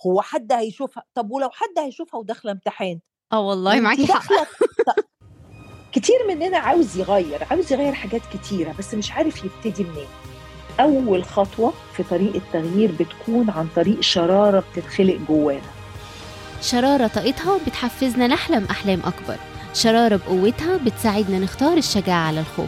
هو حد هيشوفها طب ولو حد هيشوفها وداخله امتحان اه والله وانت معاكي حق داخله ط- كتير مننا عاوز يغير عاوز يغير حاجات كتيره بس مش عارف يبتدي منين اول خطوه في طريق التغيير بتكون عن طريق شراره بتتخلق جوانا شرارة طاقتها بتحفزنا نحلم أحلام أكبر شرارة بقوتها بتساعدنا نختار الشجاعة على الخوف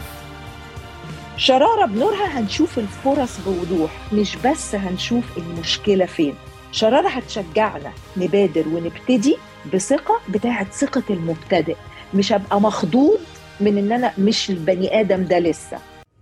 شرارة بنورها هنشوف الفرص بوضوح مش بس هنشوف المشكلة فين شرارة هتشجعنا نبادر ونبتدي بثقة بتاعت ثقة المبتدئ مش هبقى مخضوض من ان انا مش البني ادم ده لسه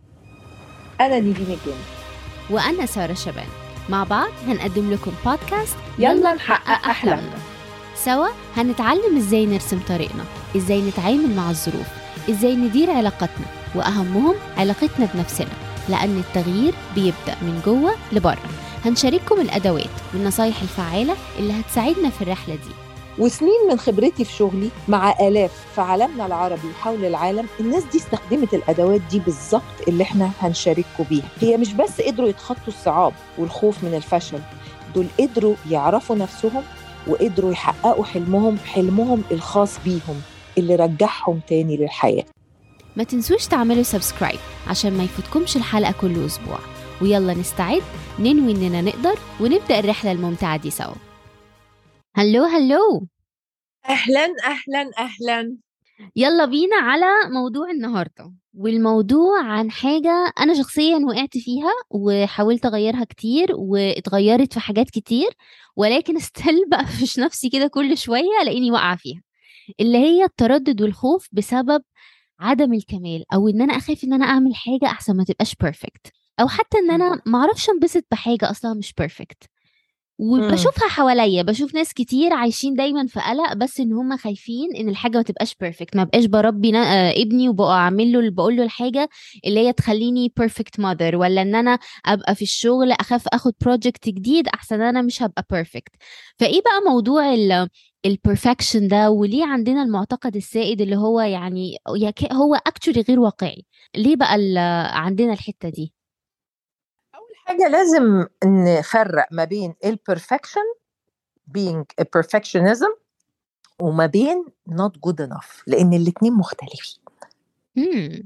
انا نيفين الجن وأنا سارة شبان مع بعض هنقدم لكم بودكاست يلا نحقق احلامنا سوا هنتعلم ازاي نرسم طريقنا ازاي نتعامل مع الظروف ازاي ندير علاقاتنا واهمهم علاقتنا بنفسنا لان التغيير بيبدا من جوه لبره هنشارككم الادوات والنصايح الفعاله اللي هتساعدنا في الرحله دي وسنين من خبرتي في شغلي مع آلاف في عالمنا العربي وحول العالم الناس دي استخدمت الأدوات دي بالظبط اللي احنا هنشارككم بيها هي مش بس قدروا يتخطوا الصعاب والخوف من الفشل دول قدروا يعرفوا نفسهم وقدروا يحققوا حلمهم حلمهم الخاص بيهم اللي رجعهم تاني للحياة ما تنسوش تعملوا سبسكرايب عشان ما يفوتكمش الحلقه كل اسبوع ويلا نستعد ننوي اننا نقدر ونبدا الرحله الممتعه دي سوا هلو هلو أهلا أهلا أهلا يلا بينا على موضوع النهارده والموضوع عن حاجة أنا شخصيا وقعت فيها وحاولت أغيرها كتير واتغيرت في حاجات كتير ولكن استل بقفش نفسي كده كل شوية لأني واقعة فيها اللي هي التردد والخوف بسبب عدم الكمال أو إن أنا أخاف إن أنا أعمل حاجة أحسن ما تبقاش بيرفكت أو حتى إن أنا معرفش أنبسط بحاجة أصلا مش بيرفكت وبشوفها حواليا بشوف ناس كتير عايشين دايما في قلق بس ان هم خايفين ان الحاجه ما تبقاش بيرفكت ما بقاش بربي نا- آه، ابني وبقى اعمل له بقول له الحاجه اللي هي تخليني بيرفكت ماذر ولا ان انا ابقى في الشغل اخاف اخد بروجكت جديد احسن انا مش هبقى بيرفكت فايه بقى موضوع ال البرفكشن ده وليه عندنا المعتقد السائد اللي هو يعني يك- هو اكشولي غير واقعي ليه بقى ال- عندنا الحته دي أول حاجة لازم نفرق ما بين البرفكشن being a perfectionism وما بين not good enough لأن الاتنين مختلفين مم.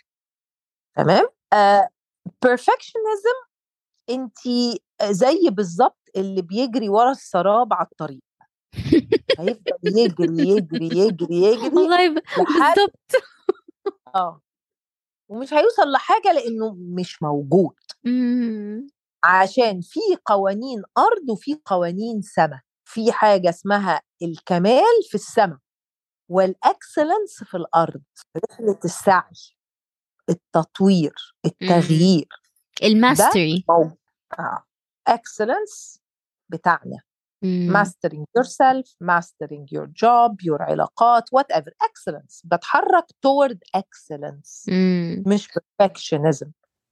تمام آه perfectionism انت زي بالظبط اللي بيجري ورا السراب على الطريق هيفضل يجري يجري يجري يجري والله ب- لحد بالظبط اه ومش هيوصل لحاجة لأنه مش موجود مم. عشان في قوانين أرض وفي قوانين سماء في حاجة اسمها الكمال في السماء والأكسلنس في الأرض رحلة السعي التطوير التغيير الماستري موجود اكسلنس بتاعنا مم. mastering yourself mastering your job your علاقات whatever excellence بتحرك toward excellence مم. مش perfectionism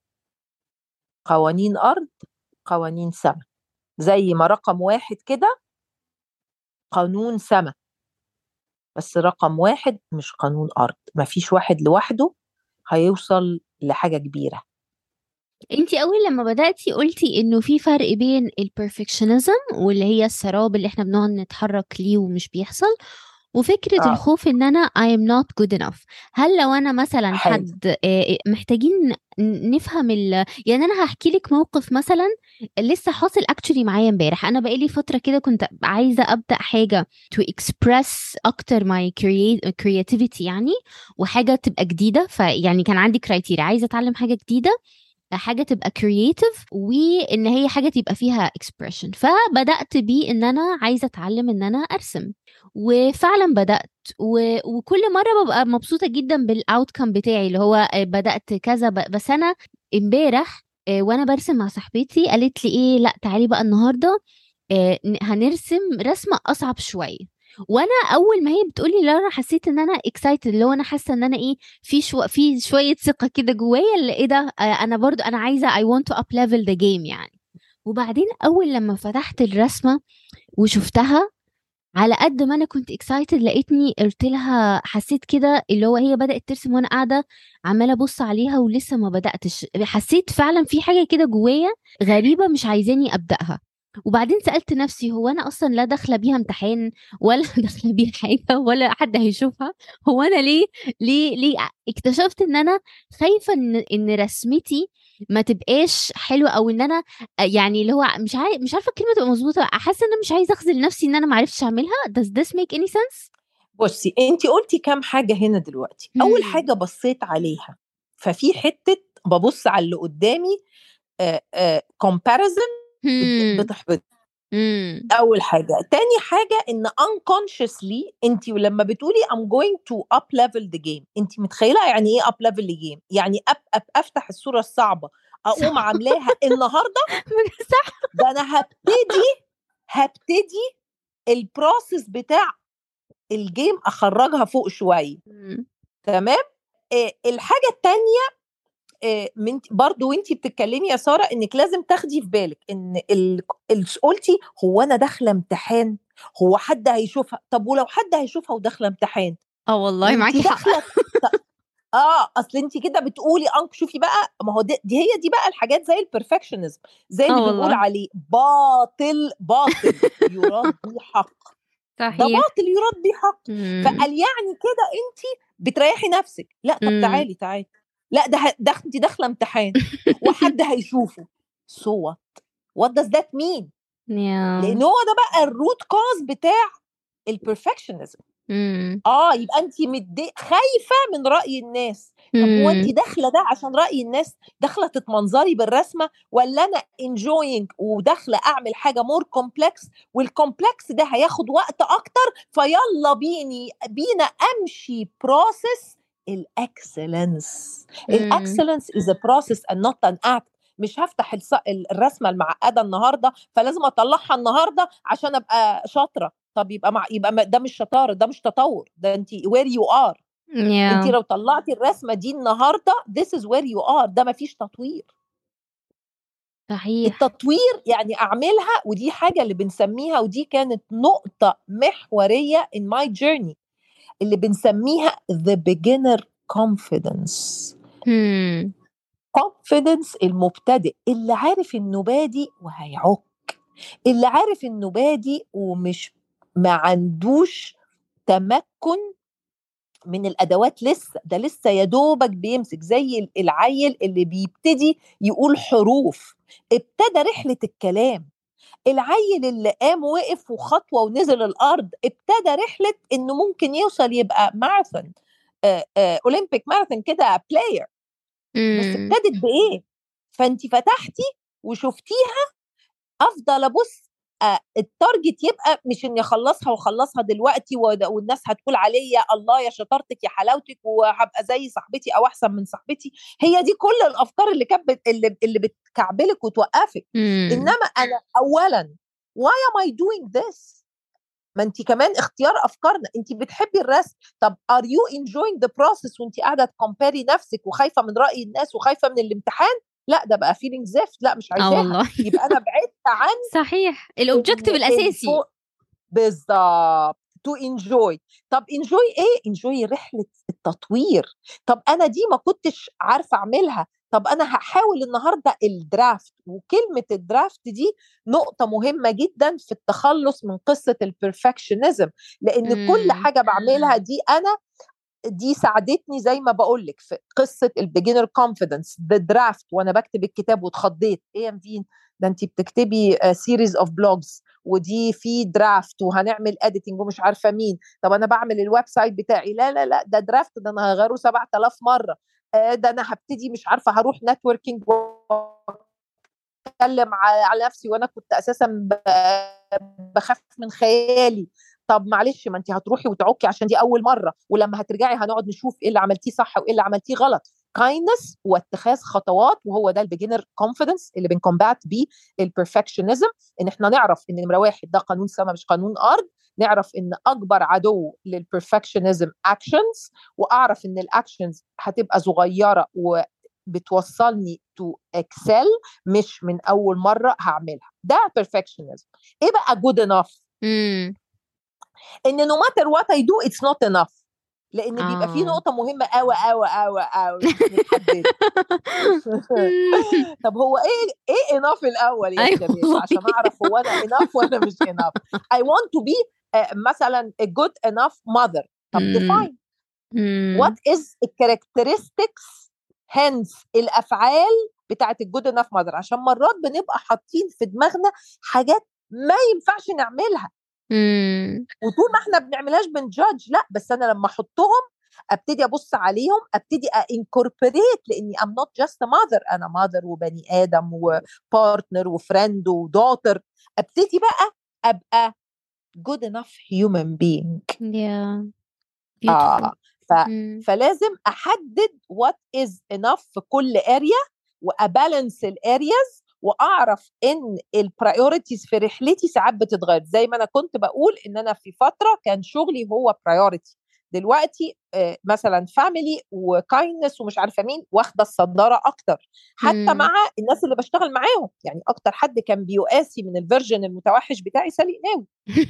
قوانين أرض قوانين سماء زي ما رقم واحد كده قانون سماء بس رقم واحد مش قانون أرض مفيش واحد لوحده هيوصل لحاجة كبيرة انتي اول لما بدأتي قلتي انه في فرق بين البرفكشنزم واللي هي السراب اللي احنا بنقعد نتحرك ليه ومش بيحصل وفكرة آه. الخوف ان انا I am not good enough هل لو انا مثلا حلو. حد آه، محتاجين ن- نفهم ال... يعني انا هحكي لك موقف مثلا لسه حاصل اكشولي معايا امبارح انا بقالي فترة كده كنت عايزة ابدأ حاجة to express اكتر my create- creativity يعني وحاجة تبقى جديدة فيعني كان عندي كرايتيريا عايزة اتعلم حاجة جديدة حاجه تبقى كرييتيف وان هي حاجه تبقى فيها اكسبريشن فبدات بيه ان انا عايزه اتعلم ان انا ارسم وفعلا بدات و... وكل مره ببقى مبسوطه جدا بالاوتكم بتاعي اللي هو آه، بدات كذا ب... بس انا امبارح آه، وانا برسم مع صاحبتي قالت لي ايه لا تعالي بقى النهارده آه، ن- هنرسم رسمه اصعب شويه وانا اول ما هي بتقولي لا انا حسيت ان انا اكسايتد اللي هو انا حاسه ان انا ايه في شو في شويه ثقه كده جوايا اللي ايه ده آه، انا برضو انا عايزه I want to up level the game يعني وبعدين اول لما فتحت الرسمه وشفتها على قد ما انا كنت اكسايتد لقيتني قلت لها حسيت كده اللي هو هي بدات ترسم وانا قاعده عماله ابص عليها ولسه ما بداتش حسيت فعلا في حاجه كده جوايا غريبه مش عايزاني ابداها وبعدين سألت نفسي هو أنا أصلا لا داخلة بيها امتحان ولا داخلة بيها حاجة ولا حد هيشوفها هو أنا ليه ليه ليه اكتشفت إن أنا خايفة إن إن رسمتي ما تبقاش حلوة أو إن أنا يعني اللي هو مش عارف مش عارفة الكلمة تبقى مظبوطة حاسة إن أنا مش عايزة أخذل نفسي إن أنا ما عرفتش أعملها does this make any sense؟ بصي انت قلتي كام حاجه هنا دلوقتي اول مم. حاجه بصيت عليها ففي حته ببص على اللي قدامي كومباريزن مم. بتحبط مم. اول حاجه تاني حاجه ان unconsciously انت لما بتقولي I'm going to up level the game انت متخيله يعني ايه up level the game يعني أب أب افتح الصوره الصعبه اقوم صح. عاملاها النهارده صح ده انا هبتدي هبتدي البروسيس بتاع الجيم اخرجها فوق شويه مم. تمام آه الحاجه التانية آه من برضو وانتي بتتكلمي يا ساره انك لازم تاخدي في بالك ان ال... ال... قلتي هو انا داخله امتحان هو حد هيشوفها طب ولو حد هيشوفها وداخله امتحان اه والله وانتي معاكي حق داخله ط- اه اصل انت كده بتقولي انك شوفي بقى ما هو دي, دي هي دي بقى الحاجات زي البرفكشنزم زي اه اللي بنقول والله عليه باطل باطل يراد به حق ده صحيح باطل يراد به حق مم. فقال يعني كده انت بتريحي نفسك لا طب مم. تعالي تعالي لا ده ه- ده انت داخله امتحان وحد هيشوفه سو وات وات داز ذات مين لان يا هو ده بقى الروت كوز بتاع البرفكشنزم مم. اه يبقى انت متضايق خايفه من راي الناس طب هو انت مم. داخله ده عشان راي الناس داخله تتمنظري بالرسمه ولا انا انجوينج وداخله اعمل حاجه مور كومبلكس والكومبلكس ده هياخد وقت اكتر فيلا بيني بينا امشي بروسيس الاكسلنس مم. الاكسلنس از ا بروسيس اند نوت ان اكت مش هفتح الص- الرسمه المعقده النهارده فلازم اطلعها النهارده عشان ابقى شاطره طب يبقى مع يبقى ما- ده مش شطاره ده مش تطور ده انت وير يو ار انت يا لو طلعتي الرسمه دي النهارده this is where you are ده مفيش تطوير صحيح التطوير يعني اعملها ودي حاجه اللي بنسميها ودي كانت نقطه محوريه in my journey اللي بنسميها the beginner confidence مم. confidence المبتدئ اللي عارف انه بادي وهيعك اللي عارف انه بادي ومش ما عندوش تمكن من الادوات لسه ده لسه يا دوبك بيمسك زي العيل اللي بيبتدي يقول حروف ابتدى رحله الكلام العيل اللي قام وقف وخطوه ونزل الارض ابتدى رحله انه ممكن يوصل يبقى ماراثون اولمبيك ماراثون كده بلاير بس مم. ابتدت بايه فانت فتحتي وشفتيها افضل ابص آه، التارجت يبقى مش اني اخلصها واخلصها دلوقتي ود- والناس هتقول عليا الله يا شطارتك يا حلاوتك وهبقى زي صاحبتي او احسن من صاحبتي هي دي كل الافكار اللي كانت بت- اللي, اللي بتكعبلك وتوقفك مم. انما انا اولا why am I doing this ما انت كمان اختيار افكارنا انت بتحبي الرسم طب are you enjoying the process وانت قاعده تكمباري نفسك وخايفه من راي الناس وخايفه من الامتحان لا ده بقى فيلينج زفت لا مش اه عايزاها والله يبقى انا بعدت عن صحيح الاوبجيكتيف إن الاساسي الفو- بالظبط تو انجوي طب انجوي ايه انجوي رحله التطوير طب انا دي ما كنتش عارفه اعملها طب انا هحاول النهارده الدرافت وكلمه الدرافت دي نقطه مهمه جدا في التخلص من قصه البرفكشنزم لان كل مم. حاجه بعملها دي انا دي ساعدتني زي ما بقول لك في قصه البيجنر كونفيدنس ذا درافت وانا بكتب الكتاب واتخضيت ايه يا مدين ده انت بتكتبي سيريز اوف بلوجز ودي في درافت وهنعمل اديتنج ومش عارفه مين طب انا بعمل الويب سايت بتاعي لا لا لا ده درافت ده انا هغيره 7000 مره آه، ده انا هبتدي مش عارفه هروح نتوركينج اتكلم ع- على نفسي وانا كنت اساسا ب- بخاف من خيالي طب معلش ما انت هتروحي وتعكي عشان دي اول مره ولما هترجعي هنقعد نشوف ايه اللي عملتيه صح وايه اللي عملتيه غلط كايندنس واتخاذ خطوات وهو ده البيجنر كونفيدنس اللي بنكمبات بيه البرفكشنزم ان احنا نعرف ان نمره واحد ده قانون سما مش قانون ارض نعرف ان اكبر عدو للبرفكشنزم اكشنز واعرف ان الاكشنز هتبقى صغيره وبتوصلني تو اكسل مش من اول مره هعملها ده perfectionism ايه بقى good enough مم. ان no matter what I do it's not enough لان بيبقى في آه. نقطه مهمه قوي قوي قوي قوي متحدده طب هو ايه ايه اناف الاول يا أيوة شباب والله. عشان اعرف هو انا اناف ولا مش اناف I want to be uh, مثلا a good enough mother طب مم. define مم. what is the characteristics hence الافعال بتاعت الجود انف ماذر عشان مرات بنبقى حاطين في دماغنا حاجات ما ينفعش نعملها مم. وطول ما احنا بنعملهاش بنجادج لا بس انا لما احطهم ابتدي ابص عليهم ابتدي انكوربوريت لاني ام نوت جاست ماذر انا ماذر وبني ادم وبارتنر وفريند ودوتر ابتدي بقى ابقى good enough human being yeah beautiful اه ف مم. فلازم احدد what is enough في كل اريا وابالانس الارياز واعرف ان البرايورتيز في رحلتي ساعات بتتغير زي ما انا كنت بقول ان انا في فتره كان شغلي هو برايورتي دلوقتي آه، مثلا فاميلي وكايندنس ومش عارفه مين واخده الصداره اكتر حتى مم. مع الناس اللي بشتغل معاهم يعني اكتر حد كان بيقاسي من الفيرجن المتوحش بتاعي سالي قناوي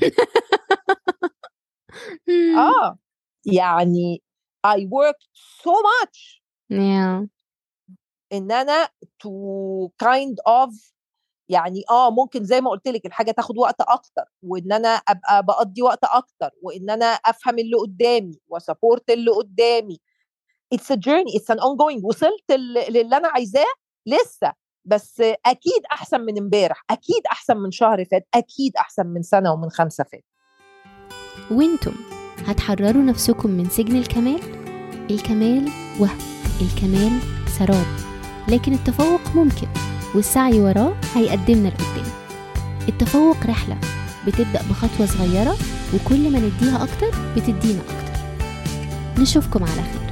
مم. اه يعني I worked so much yeah ان انا to kind of يعني اه ممكن زي ما قلت لك الحاجه تاخد وقت اكتر وان انا ابقى بقضي وقت اكتر وان انا افهم اللي قدامي وسبورت اللي قدامي it's a journey it's an ongoing وصلت ل- للي انا عايزاه لسه بس اكيد احسن من امبارح اكيد احسن من شهر فات اكيد احسن من سنه ومن خمسه فات وانتم هتحرروا نفسكم من سجن الكمال الكمال وهم الكمال سراب لكن التفوق ممكن والسعي وراه هيقدمنا لقدام التفوق رحلة بتبدأ بخطوة صغيرة وكل ما نديها أكتر بتدينا أكتر نشوفكم على خير